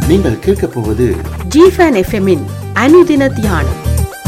நீங்கள் கேட்கப் போவது ஜிஃபன் எஃப்எம்மின் அனுதின தியானம்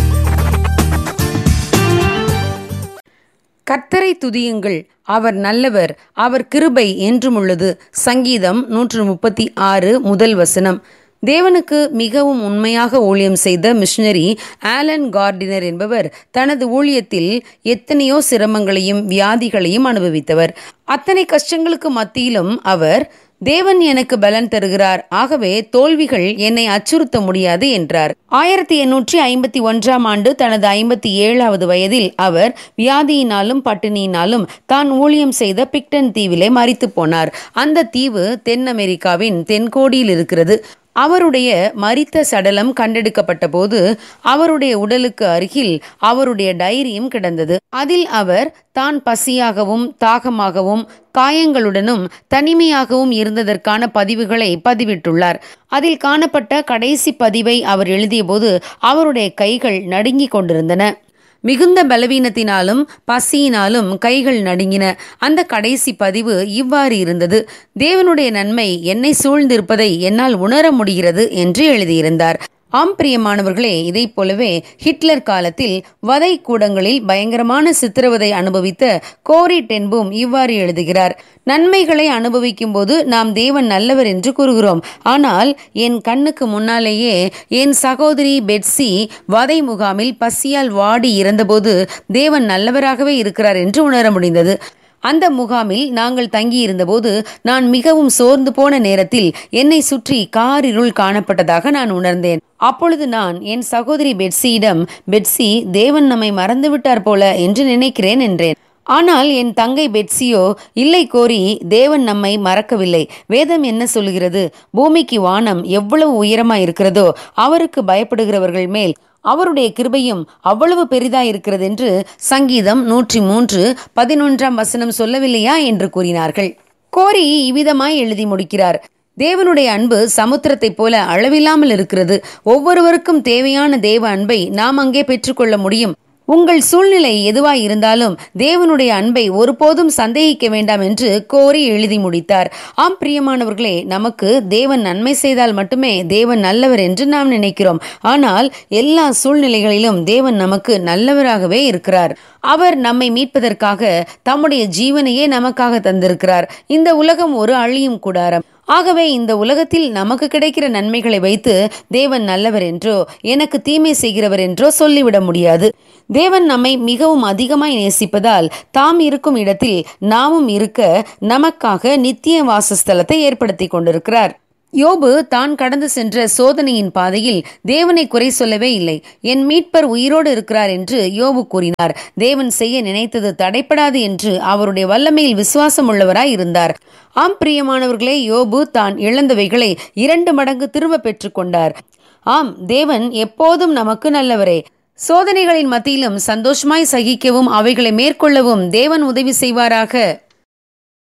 கர்த்தரை துதியுங்கள் அவர் நல்லவர் அவர் கிருபை என்றும் உள்ளது சங்கீதம் நூற்று முப்பத்தி ஆறு முதல் வசனம் தேவனுக்கு மிகவும் உண்மையாக ஊழியம் செய்த மிஷனரி ஆலன் கார்டினர் என்பவர் தனது ஊழியத்தில் எத்தனையோ சிரமங்களையும் வியாதிகளையும் அனுபவித்தவர் அத்தனை கஷ்டங்களுக்கு மத்தியிலும் அவர் தேவன் எனக்கு பலன் தருகிறார் ஆகவே தோல்விகள் என்னை அச்சுறுத்த முடியாது என்றார் ஆயிரத்தி எண்ணூற்றி ஐம்பத்தி ஒன்றாம் ஆண்டு தனது ஐம்பத்தி ஏழாவது வயதில் அவர் வியாதியினாலும் பட்டினியினாலும் தான் ஊழியம் செய்த பிக்டன் தீவிலே மறித்து போனார் அந்த தீவு தென் அமெரிக்காவின் தென்கோடியில் இருக்கிறது அவருடைய மரித்த சடலம் கண்டெடுக்கப்பட்ட போது அவருடைய உடலுக்கு அருகில் அவருடைய டைரியும் கிடந்தது அதில் அவர் தான் பசியாகவும் தாகமாகவும் காயங்களுடனும் தனிமையாகவும் இருந்ததற்கான பதிவுகளை பதிவிட்டுள்ளார் அதில் காணப்பட்ட கடைசி பதிவை அவர் எழுதியபோது அவருடைய கைகள் நடுங்கிக் கொண்டிருந்தன மிகுந்த பலவீனத்தினாலும் பசியினாலும் கைகள் நடுங்கின அந்த கடைசி பதிவு இவ்வாறு இருந்தது தேவனுடைய நன்மை என்னை சூழ்ந்திருப்பதை என்னால் உணர முடிகிறது என்று எழுதியிருந்தார் ஆம் பிரியமானவர்களே இதைப் போலவே ஹிட்லர் காலத்தில் வதை கூடங்களில் பயங்கரமான சித்திரவதை அனுபவித்த கோரி டென்பும் இவ்வாறு எழுதுகிறார் நன்மைகளை அனுபவிக்கும் போது நாம் தேவன் நல்லவர் என்று கூறுகிறோம் ஆனால் என் கண்ணுக்கு முன்னாலேயே என் சகோதரி பெட்சி வதை முகாமில் பசியால் வாடி இறந்தபோது தேவன் நல்லவராகவே இருக்கிறார் என்று உணர முடிந்தது அந்த முகாமில் நாங்கள் தங்கியிருந்தபோது நான் மிகவும் சோர்ந்து போன நேரத்தில் என்னை சுற்றி காரிருள் காணப்பட்டதாக நான் உணர்ந்தேன் அப்பொழுது நான் என் சகோதரி பெட்சியிடம் பெட்சி தேவன் நம்மை மறந்துவிட்டார் போல என்று நினைக்கிறேன் என்றேன் ஆனால் என் தங்கை பெட்சியோ இல்லை கோரி தேவன் நம்மை மறக்கவில்லை வேதம் என்ன சொல்கிறது பூமிக்கு வானம் எவ்வளவு உயரமா இருக்கிறதோ அவருக்கு பயப்படுகிறவர்கள் மேல் அவருடைய கிருபையும் அவ்வளவு பெரிதா இருக்கிறது என்று சங்கீதம் நூற்றி மூன்று பதினொன்றாம் வசனம் சொல்லவில்லையா என்று கூறினார்கள் கோரி இவ்விதமாய் எழுதி முடிக்கிறார் தேவனுடைய அன்பு சமுத்திரத்தைப் போல அளவில்லாமல் இருக்கிறது ஒவ்வொருவருக்கும் தேவையான தேவ அன்பை நாம் அங்கே பெற்றுக்கொள்ள முடியும் உங்கள் சூழ்நிலை எதுவாய் இருந்தாலும் தேவனுடைய அன்பை ஒருபோதும் சந்தேகிக்க வேண்டாம் என்று கோரி எழுதி முடித்தார் ஆம் பிரியமானவர்களே நமக்கு தேவன் நன்மை செய்தால் மட்டுமே தேவன் நல்லவர் என்று நாம் நினைக்கிறோம் ஆனால் எல்லா சூழ்நிலைகளிலும் தேவன் நமக்கு நல்லவராகவே இருக்கிறார் அவர் நம்மை மீட்பதற்காக தம்முடைய ஜீவனையே நமக்காக தந்திருக்கிறார் இந்த உலகம் ஒரு அழியும் கூடாரம் ஆகவே இந்த உலகத்தில் நமக்கு கிடைக்கிற நன்மைகளை வைத்து தேவன் நல்லவர் என்றோ எனக்கு தீமை செய்கிறவர் என்றோ சொல்லிவிட முடியாது தேவன் நம்மை மிகவும் அதிகமாய் நேசிப்பதால் தாம் இருக்கும் இடத்தில் நாமும் இருக்க நமக்காக நித்திய வாசஸ்தலத்தை ஏற்படுத்தி கொண்டிருக்கிறார் யோபு தான் கடந்து சென்ற சோதனையின் பாதையில் தேவனை குறை சொல்லவே இல்லை என் மீட்பர் உயிரோடு இருக்கிறார் என்று யோபு கூறினார் தேவன் செய்ய நினைத்தது தடைப்படாது என்று அவருடைய வல்லமையில் விசுவாசம் உள்ளவராய் இருந்தார் ஆம் பிரியமானவர்களே யோபு தான் இழந்தவைகளை இரண்டு மடங்கு திரும்ப பெற்றுக்கொண்டார் ஆம் தேவன் எப்போதும் நமக்கு நல்லவரே சோதனைகளின் மத்தியிலும் சந்தோஷமாய் சகிக்கவும் அவைகளை மேற்கொள்ளவும் தேவன் உதவி செய்வாராக